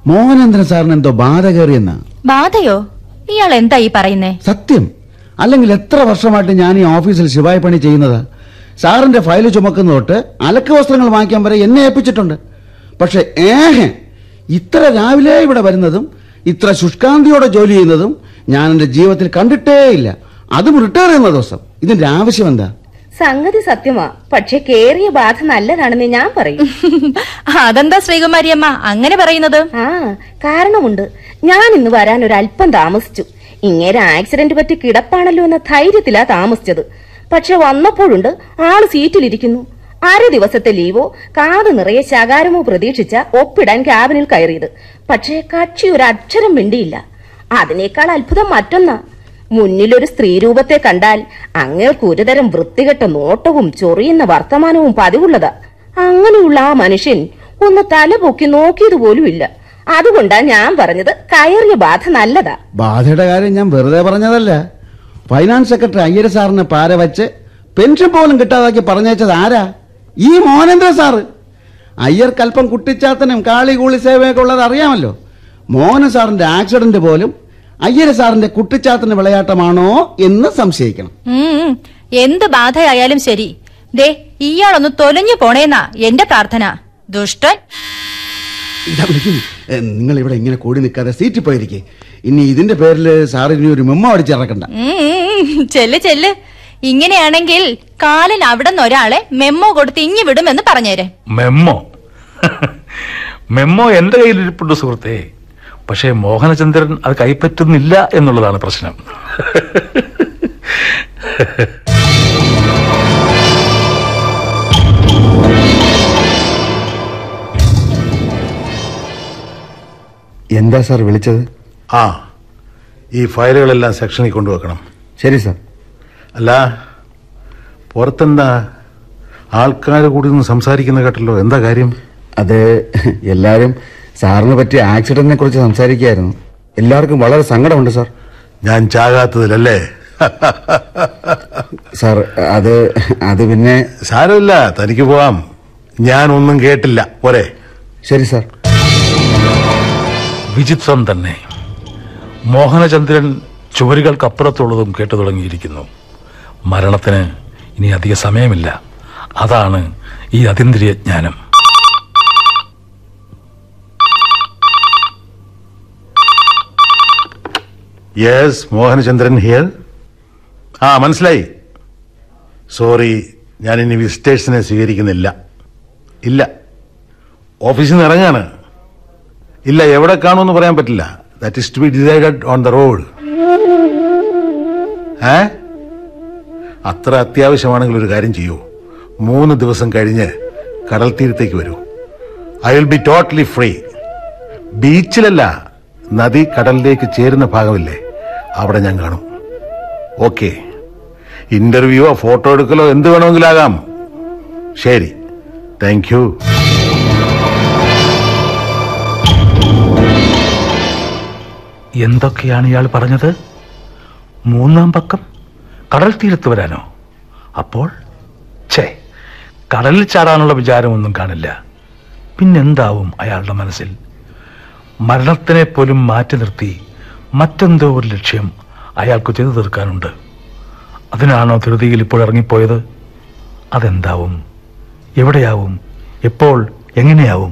മോഹനേന്ദ്രൻ സാറിന് എന്തോ ബാധ കയറിയെന്നാ ബാധയോ ഇയാൾ എന്താ ഈ പറയുന്നേ സത്യം അല്ലെങ്കിൽ എത്ര വർഷമായിട്ട് ഞാൻ ഈ ഓഫീസിൽ ശിവായ പണി ചെയ്യുന്നത് സാറിന്റെ ഫയൽ ചുമക്കുന്ന തൊട്ട് അലക്ക് വസ്ത്രങ്ങൾ വാങ്ങിക്കാൻ വരെ എന്നെ ഏൽപ്പിച്ചിട്ടുണ്ട് പക്ഷെ ഏഹ് ഇത്ര രാവിലെ ഇവിടെ വരുന്നതും ഇത്ര ശുഷ്കാന്തിയോടെ ജോലി ചെയ്യുന്നതും ഞാൻ എന്റെ ജീവിതത്തിൽ കണ്ടിട്ടേ ഇല്ല അതും റിട്ടയർ ചെയ്യുന്ന ദിവസം ഇതിന്റെ ആവശ്യം എന്താ സംഗതി സത്യമാ പക്ഷെ കേറിയ ബാധ നല്ലതാണെന്ന് ഞാൻ പറയും അതെന്താ ശ്രീകുമാരിയമ്മ അങ്ങനെ പറയുന്നത് ആ കാരണമുണ്ട് ഞാൻ ഇന്ന് വരാൻ ഒരു അല്പം താമസിച്ചു ഇങ്ങേരെ ആക്സിഡന്റ് പറ്റി കിടപ്പാണല്ലോ എന്ന ധൈര്യത്തിലാ താമസിച്ചത് പക്ഷെ വന്നപ്പോഴുണ്ട് ആള് സീറ്റിലിരിക്കുന്നു അര ദിവസത്തെ ലീവോ കാത് നിറയെ ശകാരമോ പ്രതീക്ഷിച്ച ഒപ്പിടാൻ ക്യാബിനിൽ കയറിയത് പക്ഷേ കക്ഷി ഒരു അക്ഷരം മിണ്ടിയില്ല അതിനേക്കാൾ അത്ഭുതം മറ്റൊന്നാ മുന്നിലൊരു സ്ത്രീരൂപത്തെ കണ്ടാൽ അങ്ങേൾക്ക് ഒരുതരം വൃത്തികെട്ട നോട്ടവും ചൊറിയുന്ന വർത്തമാനവും പതിവുള്ളതാ അങ്ങനെയുള്ള ആ മനുഷ്യൻ ഒന്ന് തല പൊക്കി നോക്കിയത് പോലുമില്ല അതുകൊണ്ടാ ഞാൻ പറഞ്ഞത് കയറിയ ബാധ നല്ലതാ ബാധയുടെ കാര്യം ഞാൻ വെറുതെ പറഞ്ഞതല്ല ഫൈനാൻസ് സെക്രട്ടറി അയ്യര സാറിനെ പാര വെച്ച് പെൻഷൻ പോലും കിട്ടാതാക്കി പറഞ്ഞയച്ചത് ആരാ ഈ മോഹനേന്ദ്ര സാറ് അയ്യർക്ക് അല്പം കുട്ടിച്ചാത്തനും കാളി കൂളി സേവയൊക്കെ ഉള്ളത് അറിയാമല്ലോ മോഹന സാറിന്റെ ആക്സിഡന്റ് പോലും അയ്യര സാറിന്റെ കുട്ടിച്ചാത്തന് വിളയാട്ടമാണോ എന്ന് സംശയിക്കണം ഉം, എന്ത് ബാധയായാലും ശരി ദേ ഇയാളൊന്ന് തൊലഞ്ഞു പോണേന്നാ എന്റെ പ്രാർത്ഥന ദുഷ്ടൻ ഇതാ വിളിക്കുന്നു ഏ, നിങ്ങൾ ഇവിടെ ഇങ്ങനെ കൂടി നിൽക്കാതെ സീറ്റിൽ പോയിരിക്കെ ഇനി ഇതിന്റെ പേരിൽ സാറിന് ഒരു മെമ്മോ അടിച്ചിറക്കണ്ട ഉം, ചെല്ല് ചെല്ല് ഇങ്ങനെയാണെങ്കിൽ കാലൻ അവിടെ നിന്ന് ഒരാളെ മെമ്മോ കൊടുത്ത് ഇങ്ങി വിടുമെന്ന് പറഞ്ഞേരെ മെമ്മോ മെമ്മോ എന്റെ കയ്യിലിരിപ്പുണ്ട് സുഹൃത്തെ പക്ഷേ മോഹനചന്ദ്രൻ അത് കൈപ്പറ്റുന്നില്ല എന്നുള്ളതാണ് പ്രശ്നം എന്താ സാർ വിളിച്ചത് ആ ഈ ഫയലുകളെല്ലാം സെക്ഷനിൽ കൊണ്ടുവെക്കണം ശരി സാർ അല്ല പുറത്തെന്താ ആൾക്കാർ കൂടി നിന്ന് സംസാരിക്കുന്ന കേട്ടല്ലോ എന്താ കാര്യം അത് എല്ലാരും സാറിന് പറ്റിയ ആക്സിഡന്റിനെ കുറിച്ച് സംസാരിക്കുകയായിരുന്നു എല്ലാവർക്കും വളരെ സങ്കടമുണ്ട് സാർ ഞാൻ ചാകാത്തതിലല്ലേ സാർ അത് അത് പിന്നെ സാരമില്ല തനിക്ക് പോവാം ഞാൻ ഒന്നും കേട്ടില്ല പോരെ ശരി സാർ വിചിത്രം തന്നെ മോഹനചന്ദ്രൻ ചുവരുകൾക്കപ്പുറത്തുള്ളതും കേട്ടു തുടങ്ങിയിരിക്കുന്നു മരണത്തിന് ഇനി അധിക സമയമില്ല അതാണ് ഈ അതീന്ദ്രിയ ജ്ഞാനം യെസ് മോഹനചന്ദ്രൻ ഹിയർ ആ മനസ്സിലായി സോറി ഞാൻ ഇനി വിസിറ്റേഴ്സിനെ സ്വീകരിക്കുന്നില്ല ഇല്ല ഓഫീസിൽ നിന്ന് ഇറങ്ങാണ് ഇല്ല എവിടെ കാണുമെന്ന് പറയാൻ പറ്റില്ല that is to be decided on the road ഏ അത്ര അത്യാവശ്യമാണെങ്കിൽ ഒരു കാര്യം ചെയ്യൂ മൂന്ന് ദിവസം കഴിഞ്ഞ് കടൽ തീരത്തേക്ക് വരൂ I will be totally free ബീച്ചിലല്ല നദി കടലിലേക്ക് ചേരുന്ന ഭാഗമില്ലേ അവിടെ ഞാൻ കാണും ഓക്കെ ഇന്റർവ്യൂവോ ഫോട്ടോ എടുക്കലോ എന്ത് വേണമെങ്കിലാകാം ശരി താങ്ക് യു എന്തൊക്കെയാണ് ഇയാൾ പറഞ്ഞത് മൂന്നാം പക്കം കടൽ തീരത്ത് വരാനോ അപ്പോൾ ഛേ കടലിൽ ചാടാനുള്ള വിചാരമൊന്നും കാണില്ല പിന്നെന്താവും അയാളുടെ മനസ്സിൽ മരണത്തിനെ പോലും മാറ്റി നിർത്തി മറ്റെന്തോ ഒരു ലക്ഷ്യം അയാൾക്ക് ചെയ്തു തീർക്കാനുണ്ട് അതിനാണോ ധൃതിയിൽ ഇപ്പോൾ ഇറങ്ങിപ്പോയത് അതെന്താവും എവിടെയാവും എപ്പോൾ എങ്ങനെയാവും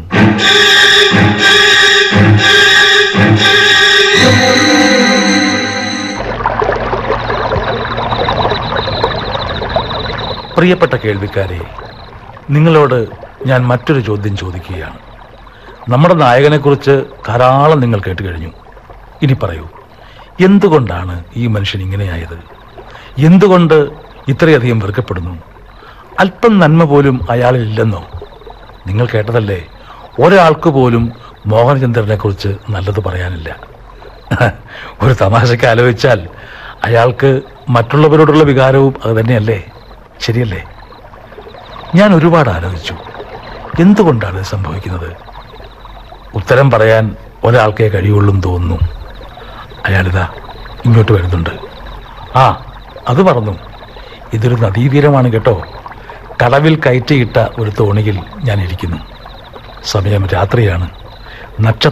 പ്രിയപ്പെട്ട കേൾവിക്കാരെ നിങ്ങളോട് ഞാൻ മറ്റൊരു ചോദ്യം ചോദിക്കുകയാണ് നമ്മുടെ നായകനെക്കുറിച്ച് ധാരാളം നിങ്ങൾ കേട്ട് കഴിഞ്ഞു ഇനി പറയൂ എന്തുകൊണ്ടാണ് ഈ മനുഷ്യൻ ഇങ്ങനെയായത് എന്തുകൊണ്ട് ഇത്രയധികം വെറുക്കപ്പെടുന്നു അല്പം നന്മ പോലും അയാളിൽ ഇല്ലെന്നോ നിങ്ങൾ കേട്ടതല്ലേ ഒരാൾക്ക് പോലും മോഹനചന്ദ്രനെ കുറിച്ച് നല്ലത് പറയാനില്ല ഒരു തമാശയ്ക്ക് ആലോചിച്ചാൽ അയാൾക്ക് മറ്റുള്ളവരോടുള്ള വികാരവും അത് തന്നെയല്ലേ ശരിയല്ലേ ഞാൻ ഒരുപാട് ആലോചിച്ചു എന്തുകൊണ്ടാണ് ഇത് സംഭവിക്കുന്നത് ഉത്തരം പറയാൻ ഒരാൾക്കേ കഴിയുള്ളൂ തോന്നുന്നു അയാളിതാ ഇങ്ങോട്ട് വരുന്നുണ്ട് ആ അത് പറഞ്ഞു ഇതൊരു നദീതീരമാണ് കേട്ടോ കടവിൽ കയറ്റിയിട്ട ഒരു തോണിയിൽ ഞാൻ ഇരിക്കുന്നു സമയം രാത്രിയാണ് നക്ഷത്ര